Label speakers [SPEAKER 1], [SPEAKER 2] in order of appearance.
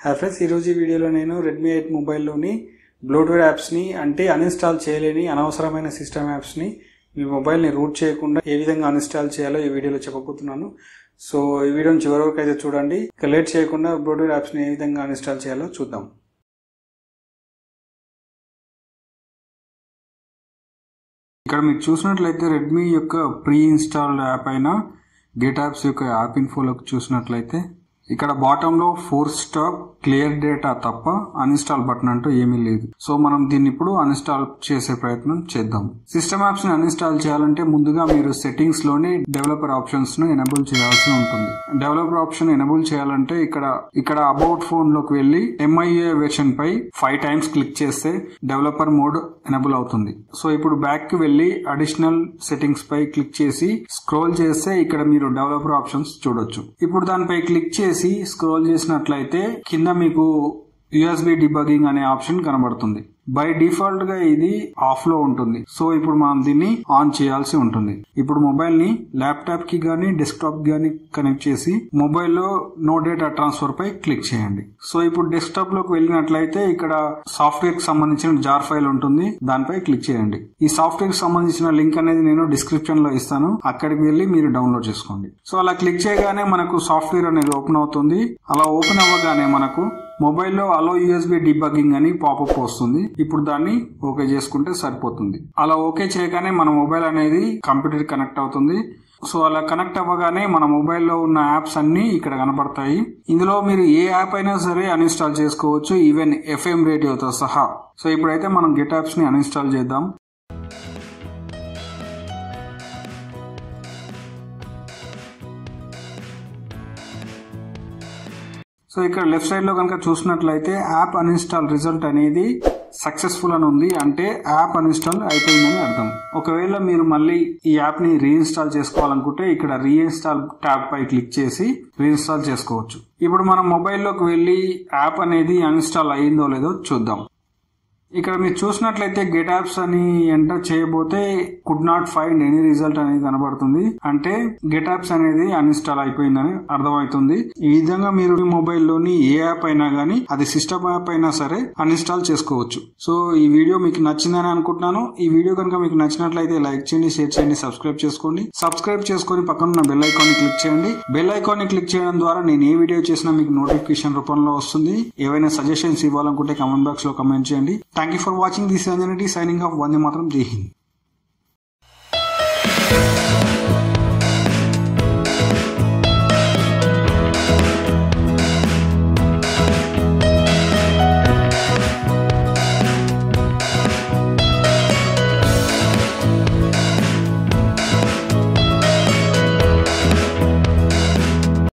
[SPEAKER 1] hi friends ఈరోజు ఈ వీడియోలో నేను రెడ్మీ ఎయిట్ మొబైల్లోని బ్లూటూత్ యాప్స్ని అంటే అన్ఇన్స్టాల్ చేయలేని అనవసరమైన సిస్టమ్ యాప్స్ని మీ మొబైల్ని రూట్ చేయకుండా ఏ విధంగా అన్ఇన్స్టాల్ చేయాలో ఈ వీడియోలో చెప్పబోతున్నాను సో ఈ వీడియోని చివరి వరకు అయితే చూడండి ఇక లేట్ చేయకుండా బ్లూటూత్ యాప్స్ని ఏ విధంగా అన్ఇన్స్టాల్ చేయాలో చూద్దాం ఇక్కడ మీరు చూసినట్లయితే రెడ్మీ యొక్క ప్రీ ఇన్స్టాల్డ్ యాప్ అయిన గెట్ యాప్స్ యొక్క యాప్ ఇన్ఫోలోకి చూసినట్లయితే ఇక్కడ బాటమ్ లో ఫోర్ స్టాప్ క్లియర్ డేటా తప్ప అన్ఇన్స్టాల్ బటన్ అంటూ ఏమీ లేదు సో మనం దీన్ని ఇప్పుడు అన్ఇన్స్టాల్ చేసే ప్రయత్నం చేద్దాం సిస్టమ్ యాప్స్ ని అన్ఇన్స్టాల్ చేయాలంటే ముందుగా మీరు సెట్టింగ్స్ లోని డెవలపర్ ఆప్షన్స్ ను ఎనబుల్ చేయాల్సి ఉంటుంది డెవలపర్ ఆప్షన్ ఎనబుల్ చేయాలంటే ఇక్కడ ఇక్కడ అబౌట్ ఫోన్ లోకి వెళ్ళి ఎంఐఏ వెర్షన్ పై ఫైవ్ టైమ్స్ క్లిక్ చేస్తే డెవలపర్ మోడ్ ఎనబుల్ అవుతుంది సో ఇప్పుడు బ్యాక్ కి వెళ్ళి అడిషనల్ సెట్టింగ్స్ పై క్లిక్ చేసి స్క్రోల్ చేస్తే ఇక్కడ మీరు డెవలపర్ ఆప్షన్స్ చూడొచ్చు ఇప్పుడు దానిపై క్లిక్ చేసి స్క్రోల్ చేసినట్లయితే కింద మీకు యుఎస్బి డిబగింగ్ అనే ఆప్షన్ కనబడుతుంది బై డిఫాల్ట్ గా ఇది ఆఫ్ లో ఉంటుంది సో ఇప్పుడు మనం దీన్ని ఆన్ చేయాల్సి ఉంటుంది ఇప్పుడు మొబైల్ ని ల్యాప్టాప్ కి గానీ డెస్క్టాప్ గానీ కనెక్ట్ చేసి మొబైల్లో నో డేటా ట్రాన్స్ఫర్ పై క్లిక్ చేయండి సో ఇప్పుడు డెస్క్టాప్ లోకి వెళ్ళినట్లయితే ఇక్కడ సాఫ్ట్వేర్ కి సంబంధించిన జార్ ఫైల్ ఉంటుంది దానిపై క్లిక్ చేయండి ఈ సాఫ్ట్వేర్ కి సంబంధించిన లింక్ అనేది నేను డిస్క్రిప్షన్ లో ఇస్తాను అక్కడికి వెళ్ళి మీరు డౌన్లోడ్ చేసుకోండి సో అలా క్లిక్ చేయగానే మనకు సాఫ్ట్వేర్ అనేది ఓపెన్ అవుతుంది అలా ఓపెన్ అవ్వగానే మనకు మొబైల్లో అలో యూఎస్బి డిబగ్గింగ్ అని పాపప్ వస్తుంది ఇప్పుడు దాన్ని ఓకే చేసుకుంటే సరిపోతుంది అలా ఓకే చేయగానే మన మొబైల్ అనేది కంప్యూటర్ కనెక్ట్ అవుతుంది సో అలా కనెక్ట్ అవ్వగానే మన మొబైల్లో ఉన్న యాప్స్ అన్ని ఇక్కడ కనపడతాయి ఇందులో మీరు ఏ యాప్ అయినా సరే అన్ఇన్స్టాల్ చేసుకోవచ్చు ఈవెన్ ఎఫ్ఎం రేడియోతో సహా సో ఇప్పుడైతే మనం గెట్ యాప్స్ ని అన్ఇన్స్టాల్ చేద్దాం సో ఇక్కడ లెఫ్ట్ సైడ్ లో కనుక చూసినట్లయితే యాప్ అన్ఇన్స్టాల్ రిజల్ట్ అనేది సక్సెస్ఫుల్ అని ఉంది అంటే యాప్ అన్ఇన్స్టాల్ అయిపోయిందని అర్థం ఒకవేళ మీరు మళ్ళీ ఈ యాప్ ని రీఇన్స్టాల్ చేసుకోవాలనుకుంటే ఇక్కడ రీఇన్స్టాల్ ట్యాబ్ పై క్లిక్ చేసి రీఇన్స్టాల్ చేసుకోవచ్చు ఇప్పుడు మనం మొబైల్లోకి వెళ్ళి యాప్ అనేది అన్ఇన్స్టాల్ అయ్యిందో లేదో చూద్దాం ఇక్కడ మీరు చూసినట్లయితే గెట్ యాప్స్ అని ఎంటర్ చేయబోతే could not find any result అనేది కనబడుతుంది అంటే గెట్ యాప్స్ అనేది అన్ఇన్స్టాల్ అయిపోయిందని అర్థమవుతుంది ఈ విధంగా మీరు మీ మొబైల్లోని ఏ యాప్ అయినా గానీ అది సిస్టమ్ యాప్ అయినా సరే అన్ఇన్స్టాల్ చేసుకోవచ్చు సో ఈ వీడియో మీకు నచ్చిందని అనుకుంటున్నాను ఈ వీడియో కనుక మీకు నచ్చినట్లయితే లైక్ చేయండి షేర్ చేయండి సబ్స్క్రైబ్ చేసుకోండి సబ్స్క్రైబ్ చేసుకొని పక్కన ఉన్న బెల్ ఐకాన్ ని క్లిక్ చేయండి బెల్ ఐకాన్ ని క్లిక్ చేయడం ద్వారా నేను ఏ వీడియో చేసినా మీకు నోటిఫికేషన్ రూపంలో వస్తుంది ఏవైనా సజెషన్స్ ఇవ్వాలనుకుంటే కమెంట్ బాక్స్ లో కమెంట్ చేయండి thank you for watching this అంజనటీ సైనింగ్ ఆఫ్ వందే మాత్రం జై హింద్